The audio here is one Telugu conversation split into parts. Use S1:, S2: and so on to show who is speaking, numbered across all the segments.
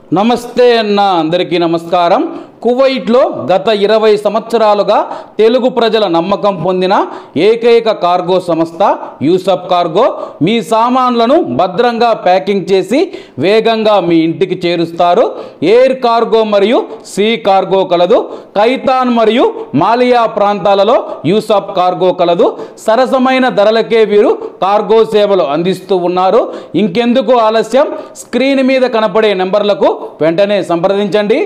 S1: నమస్తే అన్న అందరికీ నమస్కారం కువైట్లో గత ఇరవై సంవత్సరాలుగా తెలుగు ప్రజల నమ్మకం పొందిన ఏకైక కార్గో సంస్థ యూసఫ్ కార్గో మీ సామాన్లను భద్రంగా ప్యాకింగ్ చేసి వేగంగా మీ ఇంటికి చేరుస్తారు ఎయిర్ కార్గో మరియు సీ కార్గో కలదు కైతాన్ మరియు మాలియా ప్రాంతాలలో యూసఫ్ కార్గో కలదు సరసమైన ధరలకే వీరు కార్గో సేవలు అందిస్తూ ఉన్నారు ఇంకెందుకు ఆలస్యం స్క్రీన్ మీద కనపడే నెంబర్లకు వెంటనే సంప్రదించండి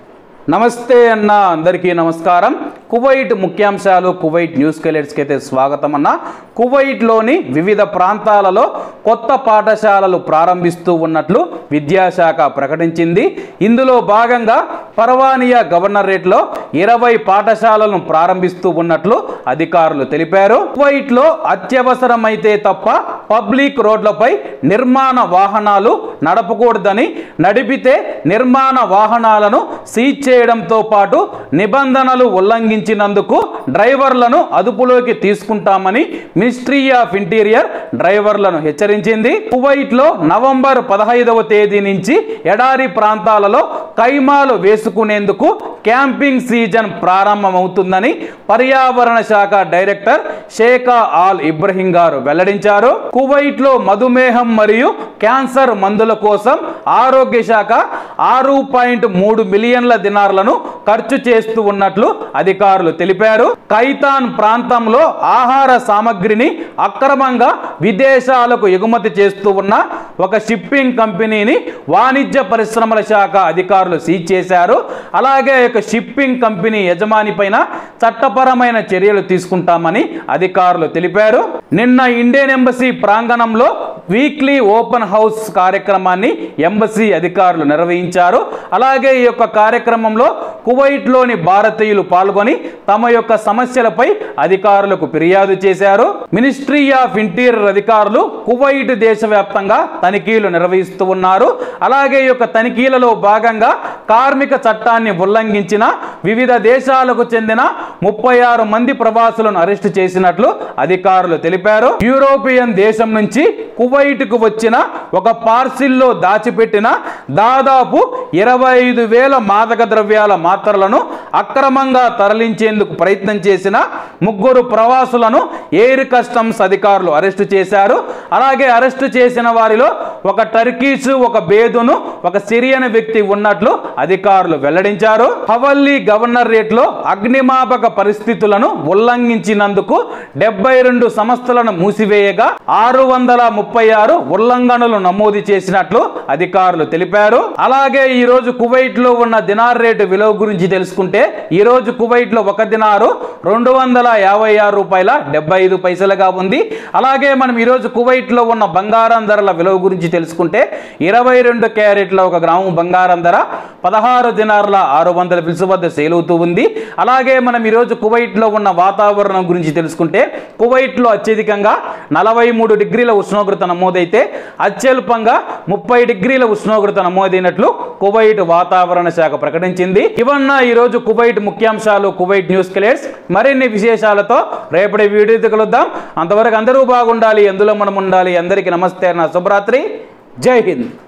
S1: నమస్తే అన్న అందరికీ నమస్కారం కువైట్ ముఖ్యాంశాలు కువైట్ న్యూస్ కెలెట్స్కి అయితే స్వాగతం అన్న కువైట్లోని వివిధ ప్రాంతాలలో కొత్త పాఠశాలలు ప్రారంభిస్తూ ఉన్నట్లు విద్యాశాఖ ప్రకటించింది ఇందులో భాగంగా పర్వానియా గవర్నరేట్లో ఇరవై పాఠశాలలను ప్రారంభిస్తూ ఉన్నట్లు అధికారులు తెలిపారు కువైట్లో అత్యవసరమైతే తప్ప పబ్లిక్ రోడ్లపై నిర్మాణ వాహనాలు నడపకూడదని నడిపితే నిర్మాణ వాహనాలను సీజ్ చేయడంతో పాటు నిబంధనలు ఉల్లంఘించినందుకు డ్రైవర్లను అదుపులోకి తీసుకుంటామని మినిస్ట్రీ ఆఫ్ ఇంటీరియర్ డ్రైవర్లను హెచ్చరించింది కువైట్లో నవంబర్ పదహైదవ తేదీ నుంచి ఎడారి ప్రాంతాలలో కైమాలు వేసుకునేందుకు క్యాంపింగ్ సీజన్ ప్రారంభమవుతుందని పర్యావరణ శాఖ డైరెక్టర్ షేకా ఆల్ ఇబ్రహీం గారు వెల్లడించారు కువైట్లో మధుమేహం మరియు క్యాన్సర్ మందుల కోసం ఆరోగ్య శాఖ ఆరు పాయింట్ మూడు మిలియన్ల దినార్లను ఖర్చు చేస్తూ ఉన్నట్లు అధికారులు తెలిపారు కైతాన్ ప్రాంతంలో ఆహార సామగ్రిని అక్రమంగా విదేశాలకు ఎగుమతి చేస్తూ ఉన్న ఒక షిప్పింగ్ కంపెనీని వాణిజ్య పరిశ్రమల శాఖ అధికారులు సీజ్ చేశారు అలాగే ఈ యొక్క షిప్పింగ్ కంపెనీ యజమాని పైన చట్టపరమైన చర్యలు తీసుకుంటామని అధికారులు తెలిపారు నిన్న ఇండియన్ ఎంబసీ ప్రాంగణంలో వీక్లీ ఓపెన్ హౌస్ కార్యక్రమాన్ని ఎంబసీ అధికారులు నిర్వహించారు అలాగే ఈ యొక్క కార్యక్రమంలో కువైట్లోని భారతీయులు పాల్గొని తమ యొక్క సమస్యలపై అధికారులకు ఫిర్యాదు చేశారు మినిస్ట్రీ ఆఫ్ ఇంటీరియర్ అధికారులు కువైట్ దేశవ్యాప్తంగా తనిఖీలు నిర్వహిస్తూ ఉన్నారు అలాగే ఈ యొక్క తనిఖీలలో భాగంగా కార్మిక చట్టాన్ని ఉల్లంఘించిన వివిధ దేశాలకు చెందిన ముప్పై ఆరు మంది ప్రవాసులను అరెస్టు చేసినట్లు అధికారులు తెలిపారు యూరోపియన్ దేశం నుంచి కువైట్కు వచ్చిన ఒక పార్సిల్లో దాచిపెట్టిన దాదాపు ఇరవై ఐదు వేల మాదక ద్రవ్యాల మాత్రలను అక్రమంగా తరలించేందుకు ప్రయత్నం చేసిన ముగ్గురు ప్రవాసులను ఎయిర్ కస్టమ్స్ అధికారులు అరెస్టు చేశారు అలాగే అరెస్టు చేసిన వారిలో ఒక టర్కీస్ ఒక బేదును ఒక సిరియన్ వ్యక్తి ఉన్నట్లు అధికారులు వెల్లడించారు హవల్లీ గవర్నరేట్ లో అగ్నిమాపక పరిస్థితులను ఉల్లంఘించినందుకు డెబ్బై రెండు సంస్థలను మూసివేయగా ఆరు వందల ముప్పై ఆరు ఉల్లంఘనలు నమోదు చేసినట్లు అధికారులు తెలిపారు అలాగే ఈ రోజు కువైట్ లో ఉన్న దినార్ రేటు విలువ గురించి తెలుసుకుంటే ఈ రోజు కువైట్ లో ఒక దినారు రెండు వందల యాభై ఆరు రూపాయల డెబ్బై ఐదు పైసలుగా ఉంది అలాగే మనం ఈ రోజు కువైట్ లో ఉన్న బంగారం ధరల విలువ గురించి తెలుసుకుంటే ఇరవై రెండు క్యారెట్ల ఒక గ్రాము బంగారం ధర పదహారు దినార్ల ఆరు వందల పిలుసు వద్ద సేల్ అవుతూ ఉంది అలాగే మనం ఈరోజు కువైట్లో ఉన్న వాతావరణం గురించి తెలుసుకుంటే కువైట్లో అత్యధికంగా నలభై మూడు డిగ్రీల ఉష్ణోగ్రత నమోదైతే అత్యల్పంగా ముప్పై డిగ్రీల ఉష్ణోగ్రత నమోదైనట్లు కువైట్ వాతావరణ శాఖ ప్రకటించింది ఇవన్న ఈరోజు కువైట్ ముఖ్యాంశాలు కువైట్ న్యూస్ క్లియర్స్ మరిన్ని విశేషాలతో రేపటి వీడియో కలుద్దాం అంతవరకు అందరూ బాగుండాలి ఎందులో మనం ఉండాలి అందరికీ నమస్తే నా శుభరాత్రి జై హింద్